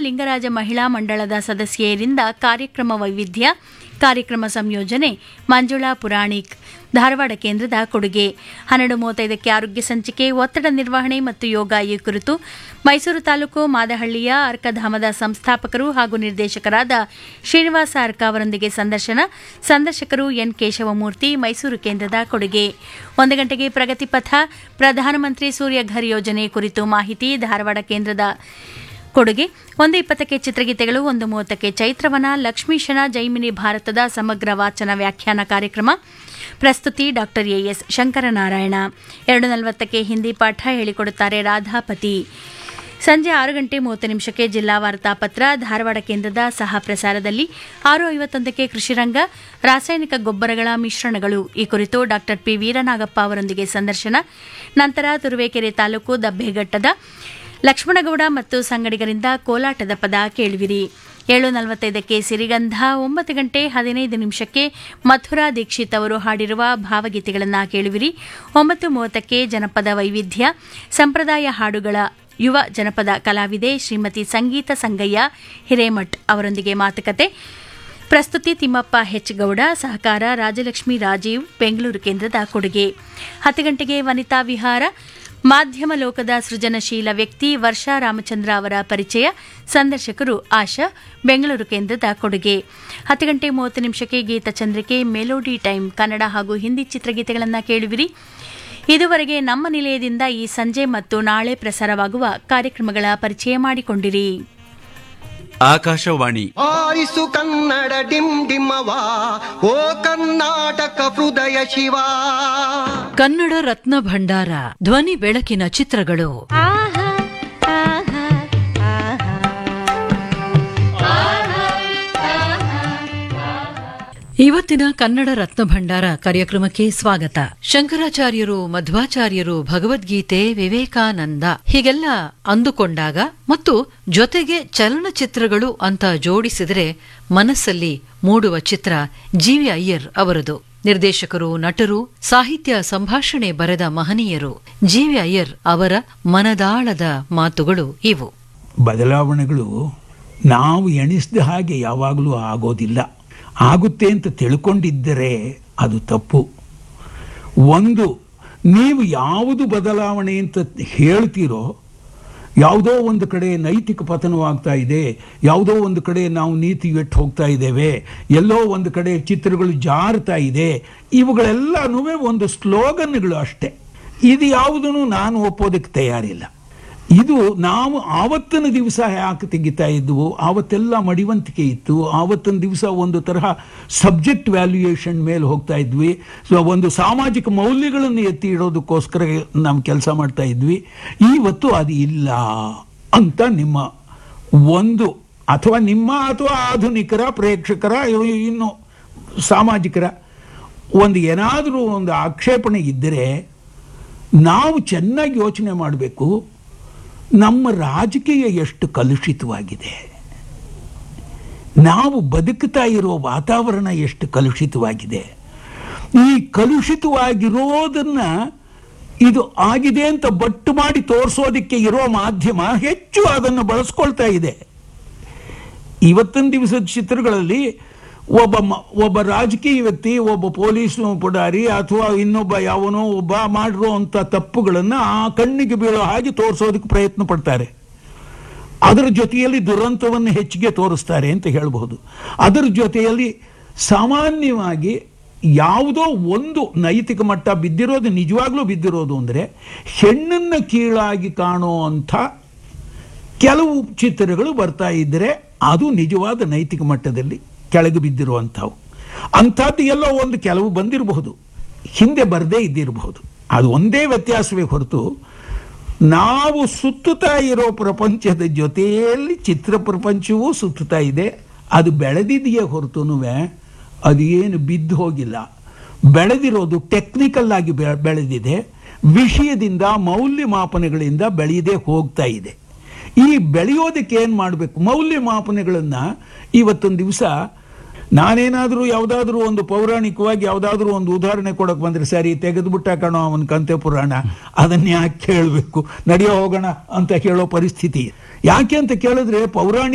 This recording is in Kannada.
ಲಿಂಗರಾಜ ಮಹಿಳಾ ಮಂಡಳದ ಸದಸ್ಯೆಯರಿಂದ ಕಾರ್ಯಕ್ರಮ ವೈವಿಧ್ಯ ಕಾರ್ಯಕ್ರಮ ಸಂಯೋಜನೆ ಮಂಜುಳಾ ಪುರಾಣಿಕ್ ಧಾರವಾಡ ಕೇಂದ್ರದ ಕೊಡುಗೆ ಹನ್ನೆರಡು ಮೂವತ್ತೈದಕ್ಕೆ ಆರೋಗ್ಯ ಸಂಚಿಕೆ ಒತ್ತಡ ನಿರ್ವಹಣೆ ಮತ್ತು ಯೋಗ ಈ ಕುರಿತು ಮೈಸೂರು ತಾಲೂಕು ಮಾದಹಳ್ಳಿಯ ಅರ್ಕಧಾಮದ ಸಂಸ್ಥಾಪಕರು ಹಾಗೂ ನಿರ್ದೇಶಕರಾದ ಶ್ರೀನಿವಾಸ ಅರ್ಕ ಅವರೊಂದಿಗೆ ಸಂದರ್ಶನ ಸಂದರ್ಶಕರು ಎನ್ ಕೇಶವಮೂರ್ತಿ ಮೈಸೂರು ಕೇಂದ್ರದ ಕೊಡುಗೆ ಒಂದು ಗಂಟೆಗೆ ಪ್ರಗತಿ ಪಥ ಪ್ರಧಾನಮಂತ್ರಿ ಸೂರ್ಯಘರ್ ಯೋಜನೆ ಕುರಿತು ಮಾಹಿತಿ ಧಾರವಾಡ ಕೇಂದ್ರದ ಕೊಡುಗೆ ಒಂದು ಇಪ್ಪತ್ತಕ್ಕೆ ಚಿತ್ರಗೀತೆಗಳು ಒಂದು ಮೂವತ್ತಕ್ಕೆ ಚೈತ್ರವನ ಲಕ್ಷ್ಮೀಶನ ಜೈಮಿನಿ ಭಾರತದ ಸಮಗ್ರ ವಾಚನ ವ್ಯಾಖ್ಯಾನ ಕಾರ್ಯಕ್ರಮ ಪ್ರಸ್ತುತಿ ಡಾಕ್ಟರ್ ಎಎಸ್ ಶಂಕರನಾರಾಯಣ ಎರಡು ನಲವತ್ತಕ್ಕೆ ಹಿಂದಿ ಪಾಠ ಹೇಳಿಕೊಡುತ್ತಾರೆ ರಾಧಾಪತಿ ಸಂಜೆ ಆರು ಗಂಟೆ ಮೂವತ್ತು ನಿಮಿಷಕ್ಕೆ ಜಿಲ್ಲಾ ವಾರ್ತಾಪತ್ರ ಧಾರವಾಡ ಕೇಂದ್ರದ ಸಹ ಪ್ರಸಾರದಲ್ಲಿ ಆರು ಐವತ್ತೊಂದಕ್ಕೆ ಕೃಷಿರಂಗ ರಾಸಾಯನಿಕ ಗೊಬ್ಬರಗಳ ಮಿಶ್ರಣಗಳು ಈ ಕುರಿತು ಡಾಕ್ಟರ್ ಪಿ ವೀರನಾಗಪ್ಪ ಅವರೊಂದಿಗೆ ಸಂದರ್ಶನ ನಂತರ ತುರುವೇಕೆರೆ ತಾಲೂಕು ದಬ್ಬೆಘಟ್ಟದ ಲಕ್ಷ್ಮಣಗೌಡ ಮತ್ತು ಸಂಗಡಿಗರಿಂದ ಕೋಲಾಟದ ಪದ ಕೇಳುವಿರಿ ಏಳು ನಲವತ್ತೈದಕ್ಕೆ ಸಿರಿಗಂಧ ಒಂಬತ್ತು ಗಂಟೆ ಹದಿನೈದು ನಿಮಿಷಕ್ಕೆ ಮಥುರಾ ದೀಕ್ಷಿತ್ ಅವರು ಹಾಡಿರುವ ಭಾವಗೀತೆಗಳನ್ನು ಕೇಳುವಿರಿ ಒಂಬತ್ತು ಮೂವತ್ತಕ್ಕೆ ಜನಪದ ವೈವಿಧ್ಯ ಸಂಪ್ರದಾಯ ಹಾಡುಗಳ ಯುವ ಜನಪದ ಕಲಾವಿದೆ ಶ್ರೀಮತಿ ಸಂಗೀತ ಸಂಗಯ್ಯ ಹಿರೇಮಠ್ ಅವರೊಂದಿಗೆ ಮಾತುಕತೆ ಪ್ರಸ್ತುತಿ ತಿಮ್ಮಪ್ಪ ಹೆಚ್ ಗೌಡ ಸಹಕಾರ ರಾಜಲಕ್ಷ್ಮಿ ರಾಜೀವ್ ಬೆಂಗಳೂರು ಕೇಂದ್ರದ ಕೊಡುಗೆ ಹತ್ತು ಗಂಟೆಗೆ ವನಿತಾ ವಿಹಾರ ಮಾಧ್ಯಮ ಲೋಕದ ಸೃಜನಶೀಲ ವ್ಯಕ್ತಿ ವರ್ಷಾ ರಾಮಚಂದ್ರ ಅವರ ಪರಿಚಯ ಸಂದರ್ಶಕರು ಆಶಾ ಬೆಂಗಳೂರು ಕೇಂದ್ರದ ಕೊಡುಗೆ ಹತ್ತು ಗಂಟೆ ಮೂವತ್ತು ನಿಮಿಷಕ್ಕೆ ಗೀತಚಂದ್ರಿಕೆ ಮೆಲೋಡಿ ಟೈಮ್ ಕನ್ನಡ ಹಾಗೂ ಹಿಂದಿ ಚಿತ್ರಗೀತೆಗಳನ್ನು ಕೇಳುವಿರಿ ಇದುವರೆಗೆ ನಮ್ಮ ನಿಲಯದಿಂದ ಈ ಸಂಜೆ ಮತ್ತು ನಾಳೆ ಪ್ರಸಾರವಾಗುವ ಕಾರ್ಯಕ್ರಮಗಳ ಪರಿಚಯ ಮಾಡಿಕೊಂಡಿರಿ ಆಕಾಶವಾಣಿ ಆರಿಸು ಕನ್ನಡ ಡಿಮ್ ಡಿಮ್ಮವ ಓ ಕರ್ನಾಟಕ ಹೃದಯ ಶಿವ ಕನ್ನಡ ರತ್ನ ಭಂಡಾರ ಧ್ವನಿ ಬೆಳಕಿನ ಚಿತ್ರಗಳು ಇವತ್ತಿನ ಕನ್ನಡ ರತ್ನ ಭಂಡಾರ ಕಾರ್ಯಕ್ರಮಕ್ಕೆ ಸ್ವಾಗತ ಶಂಕರಾಚಾರ್ಯರು ಮಧ್ವಾಚಾರ್ಯರು ಭಗವದ್ಗೀತೆ ವಿವೇಕಾನಂದ ಹೀಗೆಲ್ಲ ಅಂದುಕೊಂಡಾಗ ಮತ್ತು ಜೊತೆಗೆ ಚಲನಚಿತ್ರಗಳು ಅಂತ ಜೋಡಿಸಿದರೆ ಮನಸ್ಸಲ್ಲಿ ಮೂಡುವ ಚಿತ್ರ ಜಿವಿ ಅಯ್ಯರ್ ಅವರದು ನಿರ್ದೇಶಕರು ನಟರು ಸಾಹಿತ್ಯ ಸಂಭಾಷಣೆ ಬರೆದ ಮಹನೀಯರು ಜಿವಿ ಅಯ್ಯರ್ ಅವರ ಮನದಾಳದ ಮಾತುಗಳು ಇವು ಬದಲಾವಣೆಗಳು ನಾವು ಎಣಿಸಿದ ಹಾಗೆ ಯಾವಾಗಲೂ ಆಗೋದಿಲ್ಲ ಆಗುತ್ತೆ ಅಂತ ತಿಳ್ಕೊಂಡಿದ್ದರೆ ಅದು ತಪ್ಪು ಒಂದು ನೀವು ಯಾವುದು ಬದಲಾವಣೆ ಅಂತ ಹೇಳ್ತೀರೋ ಯಾವುದೋ ಒಂದು ಕಡೆ ನೈತಿಕ ಪತನವಾಗ್ತಾ ಇದೆ ಯಾವುದೋ ಒಂದು ಕಡೆ ನಾವು ನೀತಿ ಎಟ್ಟು ಹೋಗ್ತಾ ಇದ್ದೇವೆ ಎಲ್ಲೋ ಒಂದು ಕಡೆ ಚಿತ್ರಗಳು ಜಾರ್ತಾ ಇದೆ ಇವುಗಳೆಲ್ಲನೂ ಒಂದು ಸ್ಲೋಗನ್ಗಳು ಅಷ್ಟೇ ಇದು ಯಾವುದನ್ನು ನಾನು ಒಪ್ಪೋದಕ್ಕೆ ತಯಾರಿಲ್ಲ ಇದು ನಾವು ಆವತ್ತಿನ ದಿವಸ ಯಾಕೆ ತೆಗಿತಾ ಇದ್ವು ಆವತ್ತೆಲ್ಲ ಮಡಿವಂತಿಕೆ ಇತ್ತು ಆವತ್ತಿನ ದಿವಸ ಒಂದು ತರಹ ಸಬ್ಜೆಕ್ಟ್ ವ್ಯಾಲ್ಯೂಯೇಷನ್ ಮೇಲೆ ಹೋಗ್ತಾ ಇದ್ವಿ ಸೊ ಒಂದು ಸಾಮಾಜಿಕ ಮೌಲ್ಯಗಳನ್ನು ಎತ್ತಿ ಇಡೋದಕ್ಕೋಸ್ಕರ ನಾವು ಕೆಲಸ ಮಾಡ್ತಾ ಇದ್ವಿ ಇವತ್ತು ಅದು ಇಲ್ಲ ಅಂತ ನಿಮ್ಮ ಒಂದು ಅಥವಾ ನಿಮ್ಮ ಅಥವಾ ಆಧುನಿಕರ ಪ್ರೇಕ್ಷಕರ ಇನ್ನು ಸಾಮಾಜಿಕರ ಒಂದು ಏನಾದರೂ ಒಂದು ಆಕ್ಷೇಪಣೆ ಇದ್ದರೆ ನಾವು ಚೆನ್ನಾಗಿ ಯೋಚನೆ ಮಾಡಬೇಕು ನಮ್ಮ ರಾಜಕೀಯ ಎಷ್ಟು ಕಲುಷಿತವಾಗಿದೆ ನಾವು ಬದುಕ್ತಾ ಇರೋ ವಾತಾವರಣ ಎಷ್ಟು ಕಲುಷಿತವಾಗಿದೆ ಈ ಕಲುಷಿತವಾಗಿರೋದನ್ನ ಇದು ಆಗಿದೆ ಅಂತ ಬಟ್ಟು ಮಾಡಿ ತೋರಿಸೋದಕ್ಕೆ ಇರೋ ಮಾಧ್ಯಮ ಹೆಚ್ಚು ಅದನ್ನು ಬಳಸ್ಕೊಳ್ತಾ ಇದೆ ಇವತ್ತಿನ ದಿವಸದ ಚಿತ್ರಗಳಲ್ಲಿ ಒಬ್ಬ ಮ- ಒಬ್ಬ ರಾಜಕೀಯ ವ್ಯಕ್ತಿ ಒಬ್ಬ ಪೊಲೀಸ್ ಪುಡಾರಿ ಅಥವಾ ಇನ್ನೊಬ್ಬ ಯಾವನೋ ಒಬ್ಬ ಮಾಡಿರುವಂಥ ತಪ್ಪುಗಳನ್ನು ಆ ಕಣ್ಣಿಗೆ ಬೀಳೋ ಹಾಗೆ ತೋರಿಸೋದಕ್ಕೆ ಪ್ರಯತ್ನ ಪಡ್ತಾರೆ ಅದರ ಜೊತೆಯಲ್ಲಿ ದುರಂತವನ್ನು ಹೆಚ್ಚಿಗೆ ತೋರಿಸ್ತಾರೆ ಅಂತ ಹೇಳಬಹುದು ಅದರ ಜೊತೆಯಲ್ಲಿ ಸಾಮಾನ್ಯವಾಗಿ ಯಾವುದೋ ಒಂದು ನೈತಿಕ ಮಟ್ಟ ಬಿದ್ದಿರೋದು ನಿಜವಾಗ್ಲೂ ಬಿದ್ದಿರೋದು ಅಂದರೆ ಹೆಣ್ಣನ್ನು ಕೀಳಾಗಿ ಕಾಣೋ ಅಂಥ ಕೆಲವು ಚಿತ್ರಗಳು ಬರ್ತಾ ಇದ್ದರೆ ಅದು ನಿಜವಾದ ನೈತಿಕ ಮಟ್ಟದಲ್ಲಿ ಕೆಳಗೆ ಬಿದ್ದಿರುವಂಥವು ಅಂಥದ್ದು ಎಲ್ಲೋ ಒಂದು ಕೆಲವು ಬಂದಿರಬಹುದು ಹಿಂದೆ ಬರದೇ ಇದ್ದಿರಬಹುದು ಅದು ಒಂದೇ ವ್ಯತ್ಯಾಸವೇ ಹೊರತು ನಾವು ಸುತ್ತುತ್ತಾ ಇರೋ ಪ್ರಪಂಚದ ಜೊತೆಯಲ್ಲಿ ಚಿತ್ರ ಪ್ರಪಂಚವೂ ಸುತ್ತುತ್ತಾ ಇದೆ ಅದು ಬೆಳೆದಿದೆಯೇ ಹೊರತುನು ಅದು ಏನು ಬಿದ್ದು ಹೋಗಿಲ್ಲ ಬೆಳೆದಿರೋದು ಟೆಕ್ನಿಕಲ್ ಆಗಿ ಬೆ- ಬೆಳೆದಿದೆ ವಿಷಯದಿಂದ ಮೌಲ್ಯಮಾಪನಗಳಿಂದ ಬೆಳೆಯದೇ ಹೋಗ್ತಾ ಇದೆ ಈ ಬೆಳೆಯೋದಕ್ಕೆ ಏನು ಮಾಡಬೇಕು ಮೌಲ್ಯಮಾಪನಗಳನ್ನು ಇವತ್ತೊಂದು ದಿವಸ ನಾನೇನಾದರೂ ಯಾವುದಾದ್ರೂ ಒಂದು ಪೌರಾಣಿಕವಾಗಿ ಯಾವುದಾದ್ರೂ ಒಂದು ಉದಾಹರಣೆ ಕೊಡಕ್ಕೆ ಬಂದರೆ ಸರಿ ತೆಗೆದುಬಿಟ್ಟ ಕಣೋ ಅವನ ಕಂತೆ ಪುರಾಣ ಅದನ್ನ ಯಾಕೆ ಕೇಳಬೇಕು ನಡೆಯೋ ಹೋಗೋಣ ಅಂತ ಹೇಳೋ ಪರಿಸ್ಥಿತಿ ಯಾಕೆ ಅಂತ ಕೇಳಿದ್ರೆ ಪೌರಾಣಿಕ